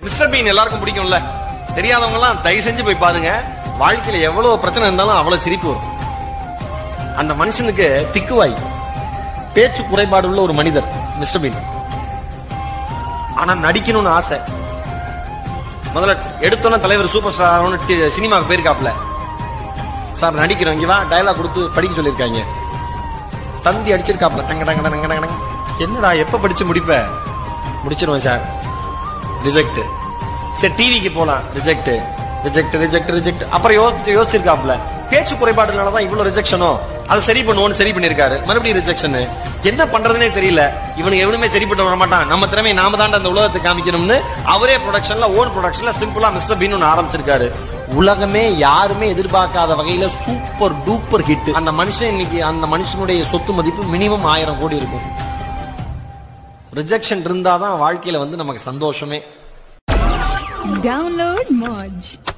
Mister been எல்லாருக்கும் பிடிக்கும்ல தெரியாதவங்க எல்லாம் தயவு செஞ்சு போய் பாருங்க வாழ்க்கையில எவ்வளவு பிரச்சனை இருந்தாலும் அவ்வளவு சிரிப்பு வரும் அந்த மனுஷனுக்கு திக்குவாய் பேச்சு குறைபாடு உள்ள ஒரு மனிதர் மிஸ்டர் பீன் ஆனா நடிக்கணும்னு ஆசை முதல்ல எடுத்தோன்னே தலைவர் சூப்பர் ஸ்டார் சினிமாவுக்கு போயிருக்காப்ல சார் நடிக்கிறோம் இங்க வா டயலாக் கொடுத்து படிக்க சொல்லியிருக்காங்க தந்தி அடிச்சிருக்காப்ல டங்க டங்க டங்க டங்க டங்க. என்னடா எப்ப படிச்சு முடிப்ப முடிச்சிருவேன் சார் ரிஜெக்ட் சரி டிவிக்கு போலாம் ரிஜெக்ட் ரிஜெக்ட் ரிஜெக்ட் ரிஜெக்ட் அப்புறம் யோசிச்சு யோசிச்சிருக்காப்ல பேச்சு குறைபாடுனாலதான் இவ்வளவு ரிஜெக்ஷனோ அதை சரி பண்ணுவோம்னு சரி பண்ணிருக்காரு மறுபடியும் ரிஜெக்ஷன் என்ன பண்றதுனே தெரியல இவனுக்கு எவனுமே சரி பண்ண வர மாட்டான் நம்ம திறமை நாம தான் அந்த உலகத்தை காமிக்கணும்னு அவரே ப்ரொடக்ஷன்ல ஓன் ப்ரொடக்ஷன்ல சிம்பிளா மிஸ்டர் பீன் ஒன்று ஆரம்பிச்சிருக்காரு உலகமே யாருமே எதிர்பார்க்காத வகையில சூப்பர் டூப்பர் ஹிட் அந்த மனுஷன் இன்னைக்கு அந்த மனுஷனுடைய சொத்து மதிப்பு மினிமம் ஆயிரம் கோடி இருக்கும் ரிஜெக்ஷன் இருந்தாதான் வாழ்க்கையில வந்து நமக்கு சந்தோஷமே Download Moj.